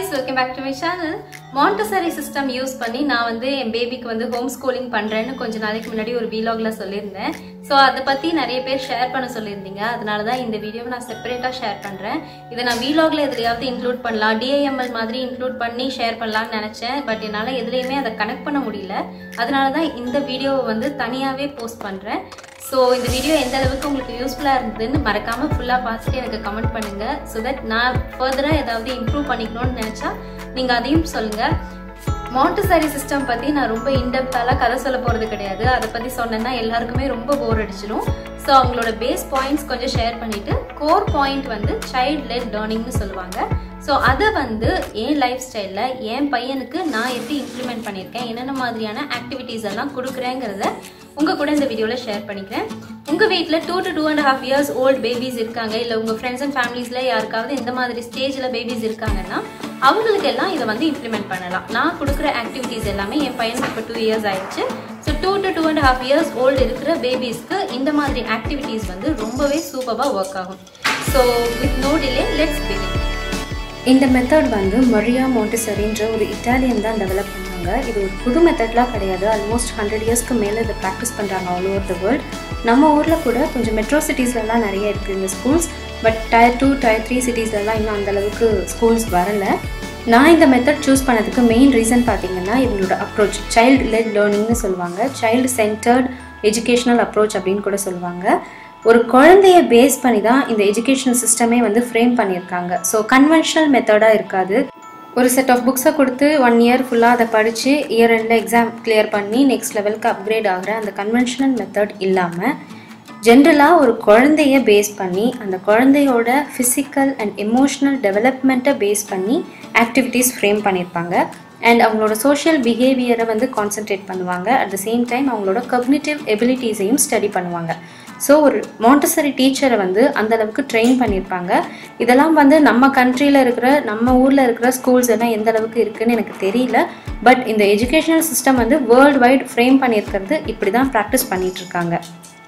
guys welcome back to my channel Montessori system use பண்ணி நான் வந்து என் பேபிக்கு வந்து ஹோம் ஸ்கூலிங் பண்றேன்னு கொஞ்ச நாளைக்கு முன்னாடி ஒரு வீலாக்ல சொல்லியிருந்தேன் ஸோ அதை பத்தி நிறைய பேர் ஷேர் பண்ண சொல்லியிருந்தீங்க அதனால தான் இந்த வீடியோவை நான் செப்பரேட்டா ஷேர் பண்றேன் இதை நான் வீலாக்ல எதுலையாவது இன்க்ளூட் பண்ணலாம் டிஐஎம்எல் மாதிரி இன்க்ளூட் பண்ணி ஷேர் பண்ணலாம்னு நினைச்சேன் பட் என்னால எதுலையுமே அதை கனெக்ட் பண்ண முடியல அதனால தான் இந்த வீடியோவை வந்து தனியாவே போஸ்ட் பண்றேன் ஸோ இந்த வீடியோ எந்த அளவுக்கு உங்களுக்கு யூஸ்ஃபுல்லாக இருந்ததுன்னு மறக்காமல் ஃபுல்லாக பார்த்துட்டு எனக்கு கமெண்ட் பண்ணுங்கள் ஸோ தட் நான் ஃபர்தராக ஏதாவது இம்ப்ரூவ் பண்ணிக்கணும்னு நினச்சா நீங்கள் அதையும் சொல்லுங்கள் மாண்டசரி சிஸ்டம் பற்றி நான் ரொம்ப இன்டெப்த்தாலாம் கதை சொல்ல போகிறது கிடையாது அதை பற்றி சொன்னேன்னா எல்லாருக்குமே ரொம்ப போர் அடிச்சிடும் ஸோ அவங்களோட பேஸ் பாயிண்ட்ஸ் கொஞ்சம் ஷேர் பண்ணிவிட்டு கோர் பாயிண்ட் வந்து சைல்ட் லெட் லேர்னிங்னு சொல்லுவாங்க ஸோ அதை வந்து என் லைஃப் ஸ்டைலில் என் பையனுக்கு நான் எப்படி இம்ப்ளிமெண்ட் பண்ணியிருக்கேன் என்னென்ன மாதிரியான ஆக்டிவிட்டீஸ் எல்லாம் கொடுக்குறேங்கிறத உங்கள் கூட இந்த வீடியோவில் ஷேர் பண்ணிக்கிறேன் உங்கள் வீட்டில் two to two and half years old babies இருக்காங்க இல்லை உங்கள் ஃப்ரெண்ட்ஸ் அண்ட் ஃபேமிலிஸில் யாருக்காவது இந்த மாதிரி ஸ்டேஜில் பேபிஸ் இருக்காங்கன்னா அவங்களுக்கு எல்லாம் இதை வந்து இம்ப்ளிமெண்ட் பண்ணலாம் நான் கொடுக்குற ஆக்டிவிட்டீஸ் எல்லாமே என் பையனுக்கு இப்போ டூ இயர்ஸ் ஆயிடுச்சு so two to two and half years old இருக்கிற பேபிஸ்க்கு இந்த மாதிரி ஆக்டிவிட்டீஸ் வந்து ரொம்பவே சூப்பராக ஒர்க் ஆகும் so with no delay let's begin இந்த மெத்தட் வந்து மரியா மோண்டிசரின்ற ஒரு இட்டாலியன் தான் டெவலப் பண்ணாங்க இது ஒரு புது மெத்தட்லாம் கிடையாது ஆல்மோஸ்ட் ஹண்ட்ரட் இயர்ஸ்க்கு மேலே இதை ப்ராக்டிஸ் பண்ணுறாங்க ஆல் ஓவர் த வேர்ல்ட் நம்ம ஊரில் கூட கொஞ்சம் மெட்ரோ சிட்டிஸ்லலாம் நிறைய இருக்குது இந்த schools but tier two tier three சிட்டிஸ்லலாம் இன்னும் அந்தளவுக்கு ஸ்கூல்ஸ் வரலை நான் இந்த மெத்தட் சூஸ் பண்ணதுக்கு மெயின் ரீசன் பார்த்தீங்கன்னா இவங்களோட அப்ரோச் சைல்டு லெட் லேர்னிங்னு சொல்லுவாங்க சைல்டு சென்டர்ட் எஜுகேஷ்னல் அப்ரோச் அப்படின்னு கூட சொல்லுவாங்க ஒரு குழந்தைய பேஸ் பண்ணி தான் இந்த எஜுகேஷன் சிஸ்டமே வந்து ஃப்ரேம் பண்ணியிருக்காங்க ஸோ கன்வென்ஷனல் மெத்தடாக இருக்காது ஒரு செட் ஆஃப் புக்ஸை கொடுத்து ஒன் இயர் ஃபுல்லாக அதை படித்து இயர் ரெண்டில் எக்ஸாம் கிளியர் பண்ணி நெக்ஸ்ட் லெவலுக்கு அப்கிரேட் ஆகிற அந்த கன்வென்ஷனல் மெத்தட் இல்லாமல் ஜென்ரலாக ஒரு குழந்தைய பேஸ் பண்ணி அந்த குழந்தையோட ஃபிசிக்கல் அண்ட் எமோஷ்னல் டெவலப்மெண்ட்டை பேஸ் பண்ணி ஆக்டிவிட்டீஸ் ஃப்ரேம் பண்ணியிருப்பாங்க அண்ட் அவங்களோட சோஷியல் பிஹேவியரை வந்து கான்சென்ட்ரேட் பண்ணுவாங்க அட் த சேம் டைம் அவங்களோட கக்னிட்டிவ் எபிலிட்டிஸையும் ஸ்டடி பண்ணுவாங்க ஸோ ஒரு மாண்டசரி டீச்சரை வந்து அந்த அளவுக்கு ட்ரெயின் பண்ணியிருப்பாங்க இதெல்லாம் வந்து நம்ம கண்ட்ரியில் இருக்கிற நம்ம ஊரில் இருக்கிற ஸ்கூல்ஸ் எல்லாம் எந்த அளவுக்கு இருக்குன்னு எனக்கு தெரியல பட் இந்த எஜுகேஷனல் சிஸ்டம் வந்து வேர்ல்டு வைட் ஃப்ரேம் பண்ணியிருக்கிறது இப்படி தான் ப்ராக்டிஸ் பண்ணிட்டு இருக்காங்க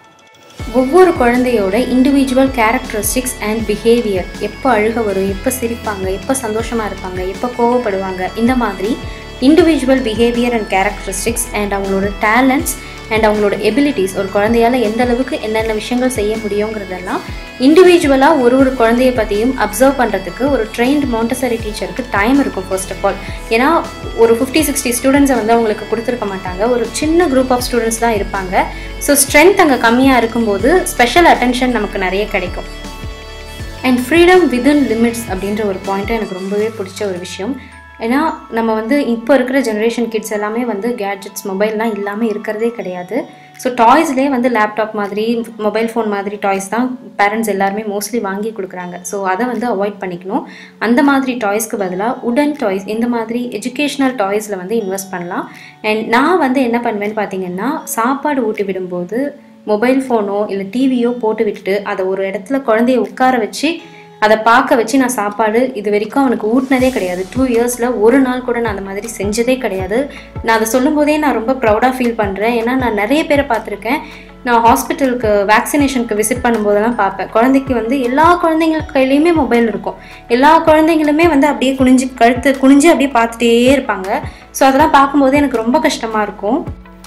ஒவ்வொரு குழந்தையோட இண்டிவிஜுவல் கேரக்டரிஸ்டிக்ஸ் அண்ட் பிஹேவியர் எப்போ அழுக வரும் எப்போ சிரிப்பாங்க எப்போ சந்தோஷமாக இருப்பாங்க எப்போ கோவப்படுவாங்க இந்த மாதிரி individual behaviour and characteristics and அவங்களோட டேலண்ட்ஸ் அண்ட் அவங்களோட எபிலிட்டிஸ் ஒரு குழந்தையால் எந்த அளவுக்கு என்னென்ன விஷயங்கள் செய்ய முடியுங்கிறதெல்லாம் இண்டிவிஜுவலாக ஒரு ஒரு குழந்தைய பற்றியும் அப்சர்வ் பண்ணுறதுக்கு ஒரு ட்ரெயின்ட் மாண்டசரி டீச்சருக்கு டைம் இருக்கும் ஃபர்ஸ்ட் ஆஃப் ஆல் ஏன்னா ஒரு ஃபிஃப்டி சிக்ஸ்டி ஸ்டூடெண்ட்ஸை வந்து அவங்களுக்கு கொடுத்துருக்க மாட்டாங்க ஒரு சின்ன குரூப் ஆஃப் ஸ்டூடெண்ட்ஸ் தான் இருப்பாங்க ஸோ ஸ்ட்ரென்த் அங்கே கம்மியாக இருக்கும்போது ஸ்பெஷல் அட்டென்ஷன் நமக்கு நிறைய கிடைக்கும் அண்ட் ஃப்ரீடம் வித்தின் லிமிட்ஸ் அப்படின்ற ஒரு பாயிண்ட்டும் எனக்கு ரொம்பவே பிடிச்ச ஒரு விஷயம் ஏன்னா நம்ம வந்து இப்போ இருக்கிற ஜென்ரேஷன் கிட்ஸ் எல்லாமே வந்து கேட்ஜெட்ஸ் மொபைல்லாம் இல்லாமல் இருக்கிறதே கிடையாது ஸோ டாய்ஸ்லேயே வந்து லேப்டாப் மாதிரி மொபைல் ஃபோன் மாதிரி டாய்ஸ் தான் பேரண்ட்ஸ் எல்லாருமே மோஸ்ட்லி வாங்கி கொடுக்குறாங்க ஸோ அதை வந்து அவாய்ட் பண்ணிக்கணும் அந்த மாதிரி டாய்ஸ்க்கு பதிலாக உடன் டாய்ஸ் இந்த மாதிரி எஜுகேஷ்னல் டாய்ஸில் வந்து இன்வெஸ்ட் பண்ணலாம் அண்ட் நான் வந்து என்ன பண்ணுவேன்னு பார்த்தீங்கன்னா சாப்பாடு ஊட்டி விடும்போது மொபைல் ஃபோனோ இல்லை டிவியோ போட்டு விட்டுட்டு அதை ஒரு இடத்துல குழந்தைய உட்கார வச்சு அதை பார்க்க வச்சு நான் சாப்பாடு இது வரைக்கும் அவனுக்கு ஊட்டினதே கிடையாது டூ இயர்ஸில் ஒரு நாள் கூட நான் அந்த மாதிரி செஞ்சதே கிடையாது நான் அதை சொல்லும் போதே நான் ரொம்ப ப்ரௌடாக ஃபீல் பண்ணுறேன் ஏன்னா நான் நிறைய பேரை பார்த்துருக்கேன் நான் ஹாஸ்பிட்டலுக்கு வேக்சினேஷனுக்கு விசிட் பண்ணும்போதெல்லாம் பார்ப்பேன் குழந்தைக்கு வந்து எல்லா குழந்தைங்க கையிலையுமே மொபைல் இருக்கும் எல்லா குழந்தைங்களுமே வந்து அப்படியே குனிஞ்சு கழுத்து குனிஞ்சு அப்படியே பார்த்துட்டே இருப்பாங்க ஸோ அதெல்லாம் பார்க்கும்போது எனக்கு ரொம்ப கஷ்டமாக இருக்கும்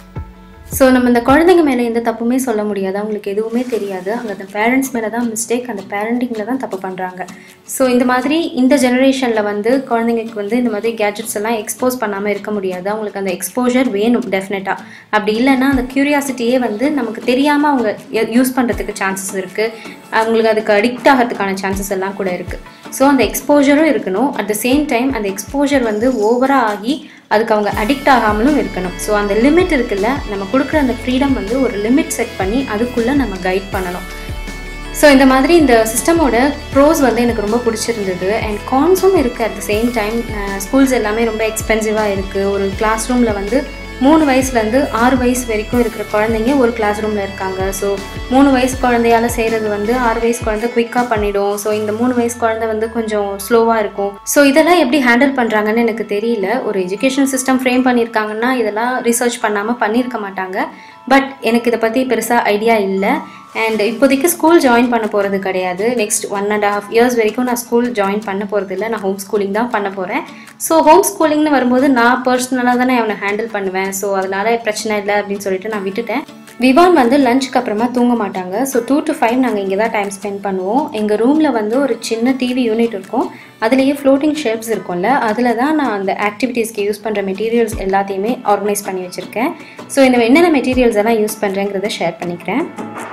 ஸோ நம்ம இந்த குழந்தைங்க மேலே எந்த தப்புமே சொல்ல முடியாது அவங்களுக்கு எதுவுமே தெரியாது அங்கே அந்த பேரண்ட்ஸ் மேலே தான் மிஸ்டேக் அந்த பேரண்டிங்கில் தான் தப்பு பண்ணுறாங்க ஸோ இந்த மாதிரி இந்த ஜெனரேஷனில் வந்து குழந்தைங்களுக்கு வந்து இந்த மாதிரி கேஜெட்ஸ் எல்லாம் எக்ஸ்போஸ் பண்ணாமல் இருக்க முடியாது அவங்களுக்கு அந்த எக்ஸ்போஜர் வேணும் டெஃபினட்டாக அப்படி இல்லைன்னா அந்த க்யூரியாசிட்டியே வந்து நமக்கு தெரியாமல் அவங்க யூஸ் பண்ணுறதுக்கு சான்சஸ் இருக்குது அவங்களுக்கு அதுக்கு அடிக்ட் ஆகிறதுக்கான சான்சஸ் எல்லாம் கூட இருக்குது ஸோ அந்த எக்ஸ்போஜரும் இருக்கணும் அட் த சேம் டைம் அந்த எக்ஸ்போஜர் வந்து ஓவராக ஆகி அதுக்கு அவங்க அடிக்ட் ஆகாமலும் இருக்கணும் ஸோ அந்த லிமிட் இருக்குல்ல நம்ம கொடுக்குற அந்த ஃப்ரீடம் வந்து ஒரு லிமிட் செட் பண்ணி அதுக்குள்ளே நம்ம கைட் பண்ணணும் ஸோ இந்த மாதிரி இந்த சிஸ்டமோட ப்ரோஸ் வந்து எனக்கு ரொம்ப பிடிச்சிருந்தது அண்ட் கான்ஸும் இருக்குது at the same time schools எல்லாமே ரொம்ப எக்ஸ்பென்சிவாக இருக்குது ஒரு கிளாஸ் ரூமில் வந்து மூணு வயசுலேருந்து ஆறு வயசு வரைக்கும் இருக்கிற குழந்தைங்க ஒரு கிளாஸ் ரூமில் இருக்காங்க ஸோ மூணு வயசு குழந்தையால செய்கிறது வந்து ஆறு வயசு குழந்தை குயிக்காக பண்ணிடும் ஸோ இந்த மூணு வயசு குழந்தை வந்து கொஞ்சம் ஸ்லோவாக இருக்கும் ஸோ இதெல்லாம் எப்படி ஹேண்டில் பண்ணுறாங்கன்னு எனக்கு தெரியல ஒரு எஜுகேஷன் சிஸ்டம் ஃப்ரேம் பண்ணியிருக்காங்கன்னா இதெல்லாம் ரிசர்ச் பண்ணாமல் பண்ணியிருக்க மாட்டாங்க பட் எனக்கு இதை பற்றி பெருசாக ஐடியா இல்லை அண்ட் இப்போதைக்கு ஸ்கூல் ஜாயின் பண்ண போகிறது கிடையாது next one and half years வரைக்கும் நான் ஸ்கூல் ஜாயின் பண்ண போகிறது இல்லை நான் ஹோம் ஸ்கூலிங் தான் பண்ண போகிறேன் ஸோ ஹோம் ஸ்கூலிங்னு வரும்போது நான் பர்சனலாக தானே அவனை ஹேண்டில் பண்ணுவேன் ஸோ அதனால பிரச்சனை இல்லை அப்படின்னு சொல்லிட்டு நான் விட்டுட்டேன் விவான் வந்து லஞ்சுக்கு அப்புறமா தூங்க மாட்டாங்க ஸோ டூ டு ஃபைவ் நாங்கள் இங்கே தான் டைம் ஸ்பெண்ட் பண்ணுவோம் எங்கள் ரூமில் வந்து ஒரு சின்ன டிவி யூனிட் இருக்கும் அதுலேயே ஃப்ளோட்டிங் ஷெல்ஃப்ஸ் இருக்கும்ல அதில் தான் நான் அந்த ஆக்டிவிட்டீஸ்க்கு யூஸ் பண்ணுற மெட்டீரியல்ஸ் எல்லாத்தையுமே ஆர்கனைஸ் பண்ணி வச்சுருக்கேன் ஸோ இந்த என்னென்ன மெட்டீரியல்ஸ் எல்லாம் யூஸ் பண்ணுறேங்கிறத ஷேர் பண்ணிக்கிறேன்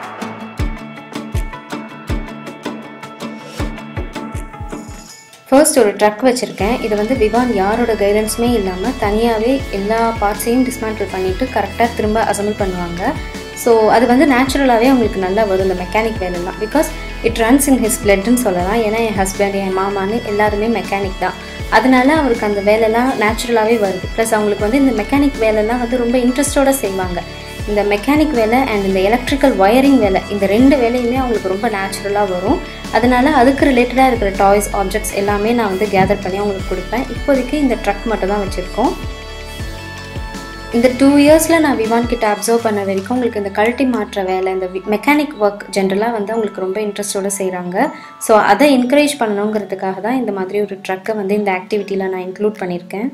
ஃபர்ஸ்ட் ஒரு ட்ரக் வச்சுருக்கேன் இது வந்து விவான் யாரோட கைடன்ஸுமே இல்லாமல் தனியாகவே எல்லா பார்ட்ஸையும் டிஸ்மேண்டில் பண்ணிவிட்டு கரெக்டாக திரும்ப அசம்பிள் பண்ணுவாங்க ஸோ அது வந்து நேச்சுரலாகவே அவங்களுக்கு நல்லா வரும் இந்த மெக்கானிக் வேலைலாம் because it runs in his பிளட்னு சொல்லலாம் ஏன்னா என் ஹஸ்பண்ட் என் மாமான்னு எல்லாருமே மெக்கானிக் தான் அதனால அவருக்கு அந்த வேலைலாம் நேச்சுரலாகவே வருது ப்ளஸ் அவங்களுக்கு வந்து இந்த மெக்கானிக் வேலைலாம் வந்து ரொம்ப இன்ட்ரெஸ்டோடு செய்வாங்க இந்த மெக்கானிக் வேலை அண்ட் இந்த எலக்ட்ரிக்கல் ஒயரிங் வேலை இந்த ரெண்டு வேலையுமே அவங்களுக்கு ரொம்ப நேச்சுரலாக வரும் அதனால அதுக்கு ரிலேட்டடாக இருக்கிற டாய்ஸ் ஆப்ஜெக்ட்ஸ் எல்லாமே நான் வந்து கேதர் பண்ணி அவங்களுக்கு கொடுப்பேன் இப்போதைக்கு இந்த ட்ரக் மட்டும் தான் வச்சுருக்கோம் இந்த டூ இயர்ஸில் நான் விவான் கிட்ட அப்சர்வ் பண்ண வரைக்கும் உங்களுக்கு இந்த கழட்டி மாற்ற வேலை இந்த மெக்கானிக் ஒர்க் ஜென்ரலாக வந்து அவங்களுக்கு ரொம்ப இன்ட்ரெஸ்டோடு செய்கிறாங்க ஸோ அதை என்கரேஜ் பண்ணணுங்கிறதுக்காக தான் இந்த மாதிரி ஒரு ட்ரக்கை வந்து இந்த ஆக்டிவிட்டியில் நான் இன்க்ளூட் பண்ணியிருக்கேன்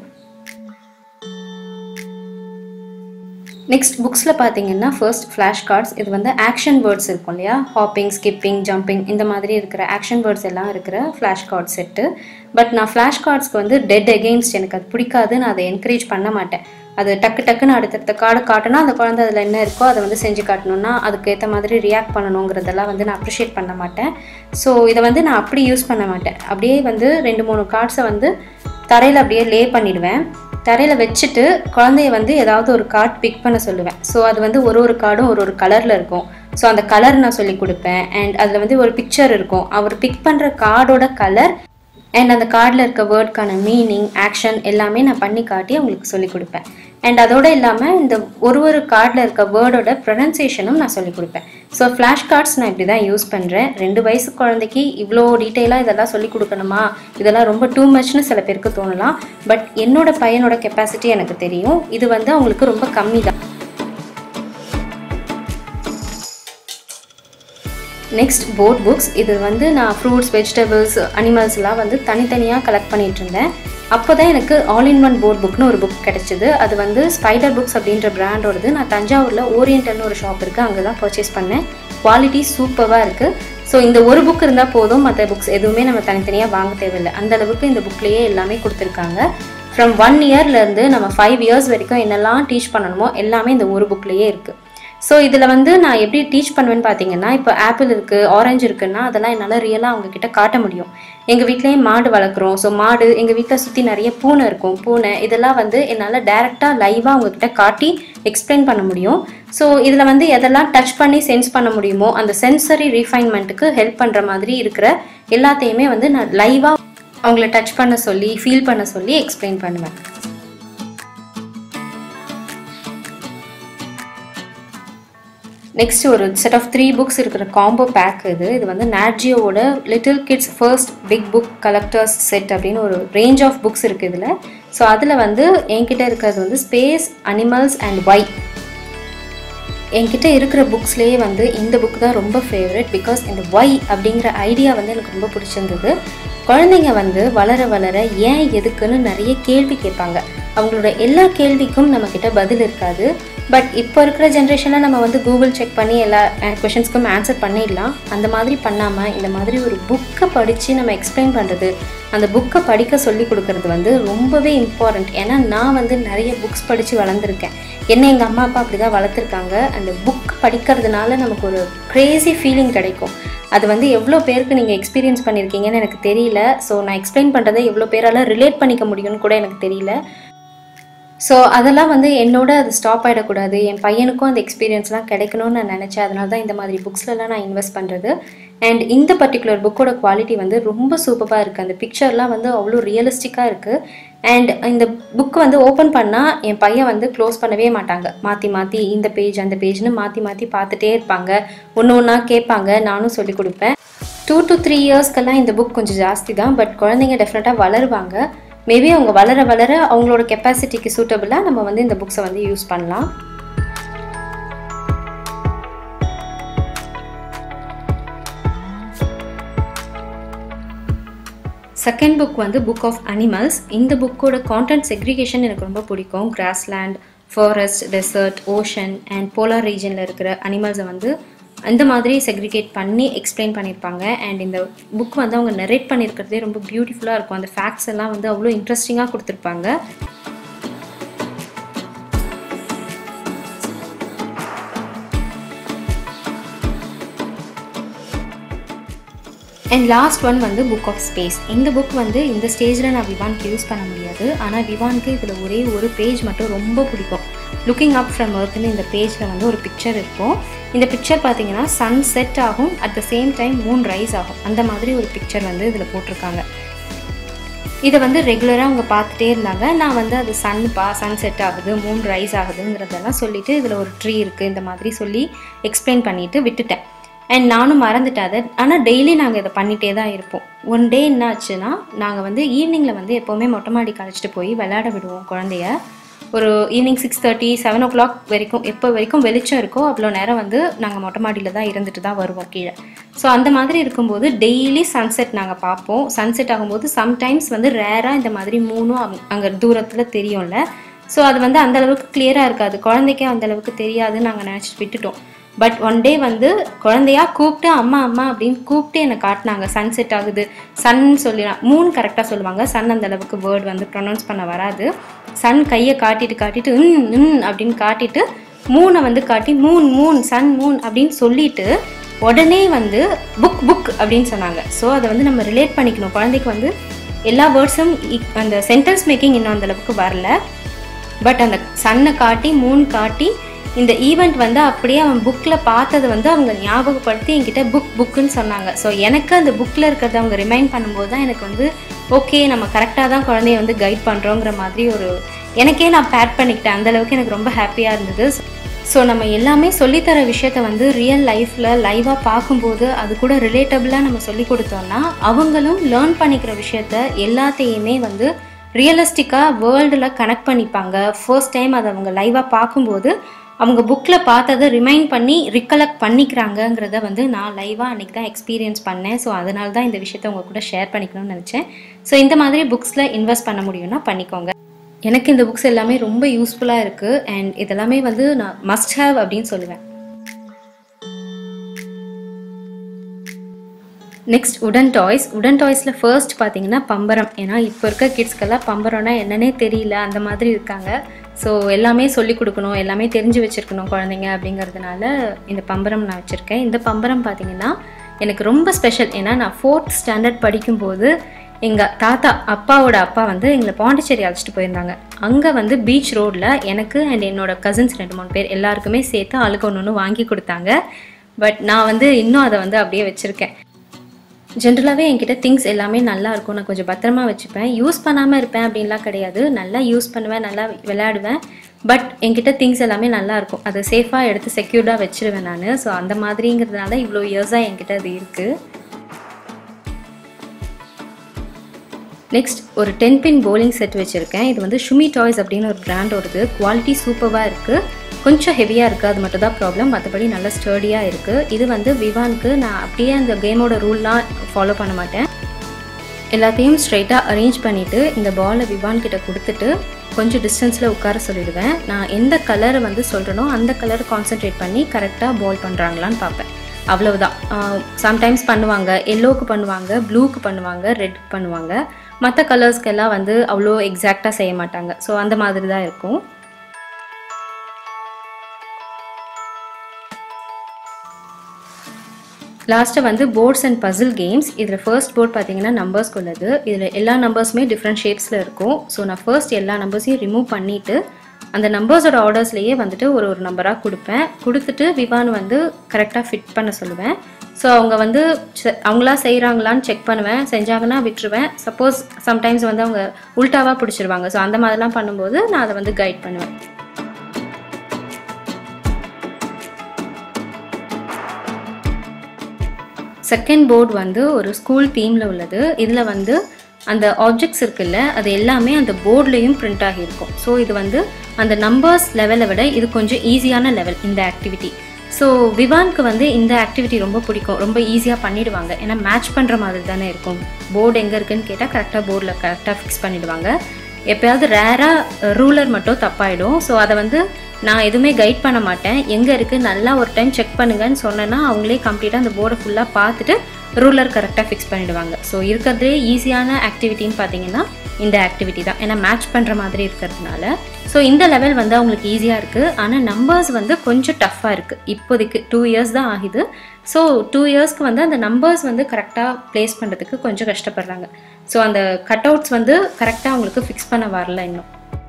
நெக்ஸ்ட் புக்ஸில் பார்த்தீங்கன்னா ஃபர்ஸ்ட் ஃப்ளாஷ் கார்ட்ஸ் இது வந்து ஆக்ஷன் வேர்ட்ஸ் இருக்கும் இல்லையா ஹாப்பிங் ஸ்கிப்பிங் ஜம்பிங் இந்த மாதிரி இருக்கிற ஆக்ஷன் வேர்ட்ஸ் எல்லாம் இருக்கிற ஃப்ளாஷ் கார்ட் செட்டு பட் நான் ஃப்ளாஷ் கார்ட்ஸ்க்கு வந்து டெட் எகெயின்ஸ்ட் எனக்கு அது பிடிக்காது நான் அதை என்கரேஜ் பண்ண மாட்டேன் அது டக்கு டக்குன்னு அடுத்தடுத்த கார்டு காட்டினா அந்த குழந்தை அதில் என்ன இருக்கோ அதை வந்து செஞ்சு காட்டணும்னா அதுக்கு ஏற்ற மாதிரி ரியாக்ட் பண்ணணுங்கிறதெல்லாம் வந்து நான் அப்ரிஷியேட் பண்ண மாட்டேன் ஸோ இதை வந்து நான் அப்படி யூஸ் பண்ண மாட்டேன் அப்படியே வந்து ரெண்டு மூணு கார்ட்ஸை வந்து தரையில் அப்படியே லே பண்ணிடுவேன் தரையில் வச்சுட்டு குழந்தைய வந்து ஏதாவது ஒரு கார்டு பிக் பண்ண சொல்லுவேன் ஸோ அது வந்து ஒரு ஒரு கார்டும் ஒரு ஒரு கலரில் இருக்கும் ஸோ அந்த கலர் நான் சொல்லி கொடுப்பேன் அண்ட் அதில் வந்து ஒரு பிக்சர் இருக்கும் அவர் பிக் பண்ணுற கார்டோட கலர் அண்ட் அந்த கார்டில் இருக்க வேர்ட்க்கான மீனிங் ஆக்ஷன் எல்லாமே நான் பண்ணி காட்டி அவங்களுக்கு சொல்லி கொடுப்பேன் அண்ட் அதோடு இல்லாமல் இந்த ஒரு ஒரு கார்டில் இருக்க வேர்டோட ப்ரொனன்சியேஷனும் நான் சொல்லி கொடுப்பேன் ஸோ ஃப்ளாஷ் கார்ட்ஸ் நான் இப்படி தான் யூஸ் பண்ணுறேன் ரெண்டு வயசு குழந்தைக்கு இவ்வளோ டீட்டெயிலாக இதெல்லாம் சொல்லி கொடுக்கணுமா இதெல்லாம் ரொம்ப டூ மச்னு சில பேருக்கு தோணலாம் பட் என்னோட பையனோட கெப்பாசிட்டி எனக்கு தெரியும் இது வந்து அவங்களுக்கு ரொம்ப கம்மி தான் நெக்ஸ்ட் போர்ட் புக்ஸ் இது வந்து நான் ஃப்ரூட்ஸ் வெஜிடபிள்ஸ் அனிமல்ஸ்லாம் வந்து தனித்தனியாக கலெக்ட் பண்ணிட்டு இருந்தேன் அப்போ தான் எனக்கு ஆல் இன் ஒன் போர்ட் புக்னு ஒரு புக் கிடச்சிது அது வந்து ஸ்பைடர் புக்ஸ் அப்படின்ற பிராண்டோடது நான் தஞ்சாவூரில் ஓரியன்டல்னு ஒரு ஷாப் இருக்குது அங்கே தான் பர்ச்சேஸ் பண்ணேன் குவாலிட்டி சூப்பராக இருக்குது ஸோ இந்த ஒரு புக் இருந்தால் போதும் மற்ற புக்ஸ் எதுவுமே நம்ம தனித்தனியாக வாங்க தேவையில்லை அந்த அளவுக்கு இந்த புக்லேயே எல்லாமே கொடுத்துருக்காங்க ஃப்ரம் ஒன் இயர்லேருந்து நம்ம ஃபைவ் இயர்ஸ் வரைக்கும் என்னெல்லாம் டீச் பண்ணணுமோ எல்லாமே இந்த ஒரு புக்லேயே இருக்குது ஸோ இதில் வந்து நான் எப்படி டீச் பண்ணுவேன்னு பார்த்தீங்கன்னா இப்போ ஆப்பிள் இருக்குது ஆரஞ்சு இருக்குன்னா அதெல்லாம் என்னால் ரியலாக அவங்கக்கிட்ட காட்ட முடியும் எங்கள் வீட்லேயே மாடு வளர்க்குறோம் ஸோ மாடு எங்கள் வீட்டில் சுற்றி நிறைய பூனை இருக்கும் பூனை இதெல்லாம் வந்து என்னால் டேரெக்டாக லைவாக அவங்கக்கிட்ட காட்டி எக்ஸ்பிளைன் பண்ண முடியும் ஸோ இதில் வந்து எதெல்லாம் டச் பண்ணி சென்ஸ் பண்ண முடியுமோ அந்த சென்சரி ரீஃபைன்மெண்ட்டுக்கு ஹெல்ப் பண்ணுற மாதிரி இருக்கிற எல்லாத்தையுமே வந்து நான் லைவாக அவங்கள டச் பண்ண சொல்லி ஃபீல் பண்ண சொல்லி எக்ஸ்பிளைன் பண்ணுவேன் நெக்ஸ்ட் ஒரு செட் ஆஃப் த்ரீ புக்ஸ் இருக்கிற காம்போ பேக் இது இது வந்து நாட்ஜியோவோட little kids first big book collectors set அப்படின்னு ஒரு ரேஞ்ச் ஆஃப் புக்ஸ் இருக்குது இதில் ஸோ அதில் வந்து என்கிட்ட இருக்கிறது வந்து ஸ்பேஸ் அனிமல்ஸ் அண்ட் ஒய் என்கிட்ட இருக்கிற புக்ஸ்லேயே வந்து இந்த புக் தான் ரொம்ப ஃபேவரட் பிகாஸ் இந்த ஒய் அப்படிங்கிற ஐடியா வந்து எனக்கு ரொம்ப பிடிச்சிருந்தது குழந்தைங்க வந்து வளர வளர ஏன் எதுக்குன்னு நிறைய கேள்வி கேட்பாங்க அவங்களோட எல்லா கேள்விக்கும் நம்மக்கிட்ட பதில் இருக்காது பட் இப்போ இருக்கிற ஜென்ரேஷனில் நம்ம வந்து கூகுள் செக் பண்ணி எல்லா கொஷின்ஸ்க்கும் ஆன்சர் பண்ணிடலாம் அந்த மாதிரி பண்ணாமல் இந்த மாதிரி ஒரு புக்கை படித்து நம்ம எக்ஸ்பிளைன் பண்ணுறது அந்த புக்கை படிக்க சொல்லி கொடுக்கறது வந்து ரொம்பவே இம்பார்ட்டண்ட் ஏன்னா நான் வந்து நிறைய புக்ஸ் படித்து வளர்ந்துருக்கேன் என்ன எங்கள் அம்மா அப்பா அப்படி தான் வளர்த்துருக்காங்க அந்த புக் படிக்கிறதுனால நமக்கு ஒரு க்ரேசி ஃபீலிங் கிடைக்கும் அது வந்து எவ்வளோ பேருக்கு நீங்கள் எக்ஸ்பீரியன்ஸ் பண்ணியிருக்கீங்கன்னு எனக்கு தெரியல ஸோ நான் எக்ஸ்பிளைன் பண்ணுறதை எவ்வளோ பேரால் ரிலேட் பண்ணிக்க முடியும்னு கூட எனக்கு தெரியல ஸோ அதெல்லாம் வந்து என்னோட அது ஸ்டாப் ஆகிடக்கூடாது என் பையனுக்கும் அந்த எக்ஸ்பீரியன்ஸ்லாம் கிடைக்கணும்னு நான் நினச்சேன் அதனால தான் இந்த மாதிரி புக்ஸ்லலாம் நான் இன்வெஸ்ட் பண்ணுறது அண்ட் இந்த பர்டிகுலர் புக்கோட குவாலிட்டி வந்து ரொம்ப சூப்பராக இருக்குது அந்த பிக்சர்லாம் வந்து அவ்வளோ ரியலிஸ்டிக்காக இருக்குது அண்ட் இந்த புக் வந்து ஓப்பன் பண்ணால் என் பையன் வந்து க்ளோஸ் பண்ணவே மாட்டாங்க மாற்றி மாற்றி இந்த பேஜ் அந்த பேஜ்னு மாற்றி மாற்றி பார்த்துட்டே இருப்பாங்க ஒன்று ஒன்றா கேட்பாங்க நானும் சொல்லி கொடுப்பேன் டூ டு த்ரீ இயர்ஸ்க்கெல்லாம் இந்த புக் கொஞ்சம் ஜாஸ்தி தான் பட் குழந்தைங்க டெஃபினட்டாக வளருவாங்க மேபி அவங்க வளர வளர அவங்களோட கெப்பாசிட்டிக்கு சூட்டபுளாக நம்ம வந்து இந்த புக்ஸை வந்து யூஸ் பண்ணலாம் செகண்ட் புக் வந்து புக் ஆஃப் அனிமல்ஸ் இந்த புக்கோட கான்டென்ட் செக்ரிகேஷன் எனக்கு ரொம்ப பிடிக்கும் grassland forest desert ocean and polar ரீஜனில் இருக்கிற அனிமல்ஸை வந்து இந்த மாதிரி செக்ரிகேட் பண்ணி எக்ஸ்பிளைன் பண்ணியிருப்பாங்க அண்ட் இந்த புக் வந்து அவங்க நெரேட் பண்ணியிருக்கிறதே ரொம்ப பியூட்டிஃபுல்லாக இருக்கும் அந்த ஃபேக்ட்ஸ் எல்லாம் வந்து அவ்வளோ இன்ட்ரெஸ்டிங்காக கொடுத்துருப்பாங்க அண்ட் லாஸ்ட் ஒன் வந்து புக் ஆஃப் ஸ்பேஸ் இந்த புக் வந்து இந்த ஸ்டேஜில் நான் விவானுக்கு யூஸ் பண்ண முடியாது ஆனால் விவானுக்கு இதில் ஒரே ஒரு பேஜ் மட்டும் ரொம்ப பிடிக்கும் லுக்கிங் அப் ஃப்ரம் ஒர்க்னு இந்த பேஜில் வந்து ஒரு பிக்சர் இருக்கும் இந்த பிக்சர் பார்த்தீங்கன்னா சன் செட் ஆகும் at the same time moonrise ஆகும் அந்த மாதிரி ஒரு பிக்சர் வந்து இதில் போட்டிருக்காங்க இதை வந்து ரெகுலராக அவங்க பார்த்துட்டே இருந்தாங்க நான் வந்து அது சன் பா சன் செட் ஆகுது மூன் ரைஸ் ஆகுதுங்கிறதெல்லாம் சொல்லிவிட்டு இதில் ஒரு ட்ரீ இருக்குது இந்த மாதிரி சொல்லி எக்ஸ்பிளைன் பண்ணிவிட்டு விட்டுட்டேன் அண்ட் நானும் மறந்துட்டேன் அதை ஆனால் டெய்லி நாங்கள் இதை பண்ணிகிட்டே தான் இருப்போம் ஒன் டே என்ன ஆச்சுன்னா நாங்கள் வந்து ஈவினிங்கில் வந்து எப்போவுமே மொட்டை மாடிக்கு அழைச்சிட்டு போய் விளையாட விடுவோம் குழந்தைய ஒரு evening six thirty seven o'clock வரைக்கும் எப்போ வரைக்கும் வெளிச்சம் இருக்கோ அவ்வளோ நேரம் வந்து நாங்கள் மொட்டை மாடியில் தான் இருந்துட்டு தான் வருவோம் கீழே ஸோ அந்த மாதிரி இருக்கும்போது டெய்லி சன்செட் நாங்கள் பார்ப்போம் சன்செட் ஆகும்போது சம்டைம்ஸ் வந்து ரேராக இந்த மாதிரி மூணும் அங்கே தூரத்தில் தெரியும்ல ஸோ அது வந்து அந்த அளவுக்கு கிளியராக இருக்காது குழந்தைக்கே அந்த அளவுக்கு தெரியாதுன்னு நாங்கள் நினச்சிட்டு விட்டுட்டோம் பட் ஒன் டே வந்து குழந்தையா கூப்பிட்டு அம்மா அம்மா அப்படின்னு கூப்பிட்டு என்னை காட்டினாங்க சன் செட் ஆகுது சன் சொல்லி மூணு கரெக்டாக சொல்லுவாங்க சன் அந்த அளவுக்கு வேர்ட் வந்து ப்ரொனவுன்ஸ் பண்ண வராது சன் கையை காட்டிட்டு காட்டிட்டு ம் ம் அப்படின்னு காட்டிட்டு மூனை வந்து காட்டி மூன் மூன் சன் மூன் அப்படின்னு சொல்லிட்டு உடனே வந்து புக் புக் அப்படின்னு சொன்னாங்க ஸோ அதை வந்து நம்ம ரிலேட் பண்ணிக்கணும் குழந்தைக்கு வந்து எல்லா வேர்ட்ஸும் அந்த சென்டென்ஸ் மேக்கிங் இன்னும் அந்த அளவுக்கு வரல பட் அந்த சன்னை காட்டி மூன் காட்டி இந்த ஈவெண்ட் வந்து அப்படியே அவன் புக்கில் பார்த்ததை வந்து அவங்க ஞாபகப்படுத்தி என்கிட்ட புக் புக்குன்னு சொன்னாங்க ஸோ எனக்கு அந்த புக்கில் இருக்கிறத அவங்க ரிமைண்ட் பண்ணும்போது தான் எனக்கு வந்து ஓகே நம்ம கரெக்டாக தான் குழந்தைய வந்து கைட் பண்ணுறோங்கிற மாதிரி ஒரு எனக்கே நான் பேட் பண்ணிக்கிட்டேன் அந்தளவுக்கு எனக்கு ரொம்ப ஹாப்பியாக இருந்தது ஸோ நம்ம எல்லாமே சொல்லித்தர விஷயத்த வந்து ரியல் லைஃப்பில் லைவாக பார்க்கும்போது அது கூட ரிலேட்டபிளாக நம்ம சொல்லி கொடுத்தோம்னா அவங்களும் லேர்ன் பண்ணிக்கிற விஷயத்த எல்லாத்தையுமே வந்து ரியலிஸ்டிக்காக வேர்ல்டில் கனெக்ட் பண்ணிப்பாங்க ஃபர்ஸ்ட் டைம் அதை அவங்க லைவாக பார்க்கும்போது அவங்க புக்கில் பார்த்ததை ரிமைண்ட் பண்ணி ரிகலெக்ட் பண்ணிக்கிறாங்கங்கிறத வந்து நான் லைவாக அன்றைக்கி தான் எக்ஸ்பீரியன்ஸ் பண்ணேன் ஸோ அதனால தான் இந்த விஷயத்த உங்கள் கூட ஷேர் பண்ணிக்கணும்னு நினச்சேன் ஸோ இந்த மாதிரி புக்ஸில் இன்வெஸ்ட் பண்ண முடியும்னா பண்ணிக்கோங்க எனக்கு இந்த புக்ஸ் எல்லாமே ரொம்ப யூஸ்ஃபுல்லாக இருக்குது அண்ட் இதெல்லாமே வந்து நான் மஸ்ட் ஹேவ் அப்படின்னு சொல்லுவேன் நெக்ஸ்ட் உடன் டாய்ஸ் உடன் டாய்ஸில் ஃபர்ஸ்ட் பார்த்தீங்கன்னா பம்பரம் ஏன்னா இப்போ இருக்க கிட்ஸ்க்கெல்லாம் பம்பரம்னா என்னன்னே தெரியல அந்த மாதிரி இருக்காங்க ஸோ எல்லாமே சொல்லி கொடுக்கணும் எல்லாமே தெரிஞ்சு வச்சுருக்கணும் குழந்தைங்க அப்படிங்கிறதுனால இந்த பம்பரம் நான் வச்சுருக்கேன் இந்த பம்பரம் பார்த்தீங்கன்னா எனக்கு ரொம்ப ஸ்பெஷல் ஏன்னா நான் ஃபோர்த் ஸ்டாண்டர்ட் படிக்கும்போது எங்கள் தாத்தா அப்பாவோட அப்பா வந்து எங்களை பாண்டிச்சேரி அழைச்சிட்டு போயிருந்தாங்க அங்கே வந்து பீச் ரோடில் எனக்கு அண்ட் என்னோட கசின்ஸ் ரெண்டு மூணு பேர் எல்லாருக்குமே சேர்த்து ஆளுக்கு ஒன்று ஒன்று வாங்கி கொடுத்தாங்க பட் நான் வந்து இன்னும் அதை வந்து அப்படியே வச்சுருக்கேன் ஜென்ரலாகவே என்கிட்ட திங்ஸ் எல்லாமே நல்லா இருக்கும் நான் கொஞ்சம் பத்திரமா வச்சுப்பேன் யூஸ் பண்ணாமல் இருப்பேன் அப்படின்லாம் கிடையாது நல்லா யூஸ் பண்ணுவேன் நல்லா விளையாடுவேன் பட் என்கிட்ட திங்ஸ் எல்லாமே நல்லா இருக்கும் அதை சேஃபாக எடுத்து செக்யூர்டாக வச்சிருவேன் நான் ஸோ அந்த மாதிரிங்கிறதுனால இவ்வளோ இயர்ஸாக என்கிட்ட அது இருக்குது நெக்ஸ்ட் ஒரு டென் பின் போலிங் செட் வச்சுருக்கேன் இது வந்து ஷுமி டாய்ஸ் அப்படின்னு ஒரு பிராண்டோடது குவாலிட்டி சூப்பராக இருக்குது கொஞ்சம் ஹெவியாக இருக்குது அது மட்டும் தான் ப்ராப்ளம் மற்றபடி நல்லா ஸ்டர்டியாக இருக்குது இது வந்து விவானுக்கு நான் அப்படியே அந்த கேமோட ரூல்லாம் ஃபாலோ பண்ண மாட்டேன் எல்லாத்தையும் ஸ்ட்ரைட்டாக அரேஞ்ச் பண்ணிவிட்டு இந்த பாலை விவான் கிட்ட கொடுத்துட்டு கொஞ்சம் டிஸ்டன்ஸில் உட்கார சொல்லிடுவேன் நான் எந்த கலரை வந்து சொல்கிறேனோ அந்த கலரை கான்சென்ட்ரேட் பண்ணி கரெக்டாக பால் பண்ணுறாங்களான்னு பார்ப்பேன் அவ்வளவுதான் சம்டைம்ஸ் பண்ணுவாங்க எல்லோவுக்கு பண்ணுவாங்க ப்ளூக்கு பண்ணுவாங்க ரெட்க்கு பண்ணுவாங்க மற்ற கலர்ஸ்க்கெல்லாம் வந்து அவ்வளோ எக்ஸாக்டாக செய்ய மாட்டாங்க ஸோ அந்த மாதிரி தான் இருக்கும் லாஸ்ட்டாக வந்து போர்ட்ஸ் அண்ட் பசில் கேம்ஸ் இதில் ஃபர்ஸ்ட் போர்ட் பார்த்தீங்கன்னா நம்பர்ஸ்க்கு உள்ளது இதில் எல்லா நம்பர்ஸுமே டிஃப்ரெண்ட் ஷேப்ஸில் இருக்கும் ஸோ நான் ஃபர்ஸ்ட் எல்லா நம்பர்ஸையும் ரிமூவ் பண்ணிவிட்டு அந்த நம்பர்ஸோட ஆர்டர்ஸ்லேயே வந்துட்டு ஒரு ஒரு நம்பராக கொடுப்பேன் கொடுத்துட்டு விவான் வந்து கரெக்டாக ஃபிட் பண்ண சொல்லுவேன் ஸோ அவங்க வந்து செ- அவங்களா செய்கிறாங்களான்னு செக் பண்ணுவேன் செஞ்சாங்கன்னா விட்டுருவேன் சப்போஸ் சம்டைம்ஸ் வந்து அவங்க உல்டாவாக பிடிச்சிருவாங்க ஸோ அந்த மாதிரிலாம் பண்ணும்போது நான் அதை வந்து கைட் பண்ணுவேன் செகண்ட் போர்டு வந்து ஒரு ஸ்கூல் தீமில் உள்ளது இதில் வந்து அந்த ஆப்ஜெக்ட்ஸ் இருக்குல்ல அது எல்லாமே அந்த போர்ட்லேயும் பிரிண்ட் ஆகியிருக்கும் ஸோ இது வந்து அந்த நம்பர்ஸ் லெவலை விட இது கொஞ்சம் ஈஸியான லெவல் இந்த ஆக்டிவிட்டி ஸோ விவானுக்கு வந்து இந்த ஆக்டிவிட்டி ரொம்ப பிடிக்கும் ரொம்ப ஈஸியாக பண்ணிடுவாங்க ஏன்னா மேட்ச் பண்ணுற மாதிரி தானே இருக்கும் போர்டு எங்கே இருக்குன்னு கேட்டால் கரெக்டாக போர்டில் கரெக்டாக ஃபிக்ஸ் பண்ணிடுவாங்க எப்பயாவது ரேராக ரூலர் மட்டும் தப்பாயிடும் ஸோ அதை வந்து நான் எதுவுமே கைட் பண்ண மாட்டேன் எங்கே இருக்குது நல்லா ஒரு டைம் செக் பண்ணுங்கன்னு சொன்னேன்னா அவங்களே கம்ப்ளீட்டாக அந்த போர்டை ஃபுல்லாக பார்த்துட்டு ரூலர் கரெக்டாக ஃபிக்ஸ் பண்ணிடுவாங்க ஸோ இருக்கிறதுலே ஈஸியான ஆக்டிவிட்டின்னு பார்த்தீங்கன்னா இந்த ஆக்டிவிட்டி தான் ஏன்னா மேட்ச் பண்ணுற மாதிரி இருக்கிறதுனால ஸோ இந்த லெவல் வந்து அவங்களுக்கு ஈஸியாக இருக்குது ஆனால் நம்பர்ஸ் வந்து கொஞ்சம் டஃப்பாக இருக்குது இப்போதைக்கு டூ இயர்ஸ் தான் ஆகுது ஸோ டூ இயர்ஸ்க்கு வந்து அந்த நம்பர்ஸ் வந்து கரெக்டாக ப்ளேஸ் பண்ணுறதுக்கு கொஞ்சம் கஷ்டப்படுறாங்க ஸோ அந்த கட் அவுட்ஸ் வந்து கரெக்டாக அவங்களுக்கு ஃபிக்ஸ் பண்ண வரல இன்னும்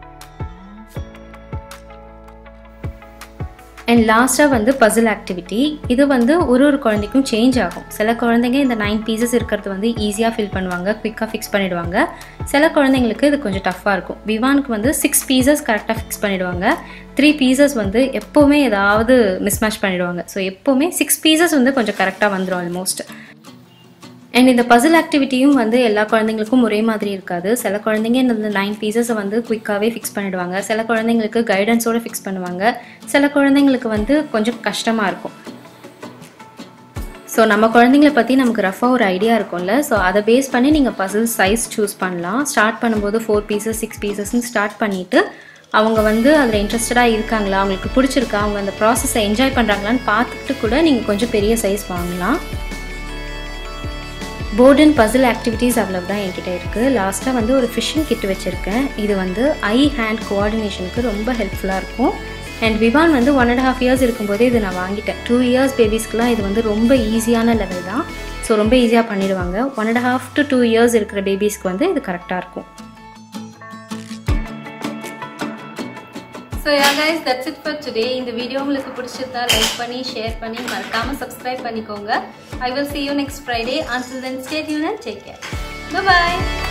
அண்ட் லாஸ்ட்டாக வந்து பசில் ஆக்டிவிட்டி இது வந்து ஒரு ஒரு குழந்தைக்கும் சேஞ்ச் ஆகும் சில குழந்தைங்க இந்த நைன் பீசஸ் இருக்கிறது வந்து ஈஸியாக ஃபில் பண்ணுவாங்க குயிக்காக ஃபிக்ஸ் பண்ணிடுவாங்க சில குழந்தைங்களுக்கு இது கொஞ்சம் டஃப்பாக இருக்கும் விவானுக்கு வந்து சிக்ஸ் பீசஸ் கரெக்டாக ஃபிக்ஸ் பண்ணிடுவாங்க த்ரீ பீசஸ் வந்து எப்போவுமே ஏதாவது மிஸ்மேட்ச் பண்ணிடுவாங்க ஸோ எப்போவுமே சிக்ஸ் பீசஸ் வந்து கொஞ்சம் கரெக்டாக வந்துடும் ஆல்மோஸ்ட் அண்ட் இந்த பசில் ஆக்டிவிட்டியும் வந்து எல்லா குழந்தைங்களுக்கும் ஒரே மாதிரி இருக்காது சில குழந்தைங்க இந்த நைன் பீசஸை வந்து குயிக்காகவே ஃபிக்ஸ் பண்ணிடுவாங்க சில குழந்தைங்களுக்கு கைடன்ஸோடு ஃபிக்ஸ் பண்ணுவாங்க சில குழந்தைங்களுக்கு வந்து கொஞ்சம் கஷ்டமாக இருக்கும் ஸோ நம்ம குழந்தைங்கள பற்றி நமக்கு ரஃபாக ஒரு ஐடியா இருக்கும்ல ஸோ அதை பேஸ் பண்ணி நீங்கள் பசில் சைஸ் சூஸ் பண்ணலாம் ஸ்டார்ட் பண்ணும்போது ஃபோர் பீசஸ் சிக்ஸ் பீசஸ்ன்னு ஸ்டார்ட் பண்ணிவிட்டு அவங்க வந்து அதில் இன்ட்ரெஸ்டடாக இருக்காங்களா அவங்களுக்கு பிடிச்சிருக்கா அவங்க அந்த ப்ராசஸை என்ஜாய் பண்ணுறாங்களான்னு பார்த்துட்டு கூட நீங்கள் கொஞ்சம் பெரிய சைஸ் வாங்கலாம் போர்ட் அண்ட் பசில் ஆக்டிவிட்டீஸ் அவ்வளவுதான் என்கிட்ட இருக்குது லாஸ்ட்டாக வந்து ஒரு ஃபிஷிங் கிட் வச்சுருக்கேன் இது வந்து ஐ ஹேண்ட் கோஆர்டினேஷனுக்கு ரொம்ப ஹெல்ப்ஃபுல்லாக இருக்கும் அண்ட் விவான் வந்து ஒன் அண்ட் ஹாஃப் இயர்ஸ் இருக்கும்போதே இது நான் வாங்கிட்டேன் டூ இயர்ஸ் பேபிஸ்க்குலாம் இது வந்து ரொம்ப ஈஸியான லெவல் தான் ஸோ ரொம்ப ஈஸியாக பண்ணிடுவாங்க one and half to two years இருக்கிற பேபிஸ்க்கு வந்து இது கரெக்டாக இருக்கும் so ya guys that's it for today இந்த வீடியோ உங்களுக்கு பிடிச்சிருந்தா லைக் பண்ணி ஷேர் பண்ணி மறக்காம சப்ஸ்கிரைப் பண்ணிக்கோங்க I will see you next Friday until then stay tuned and take care bye bye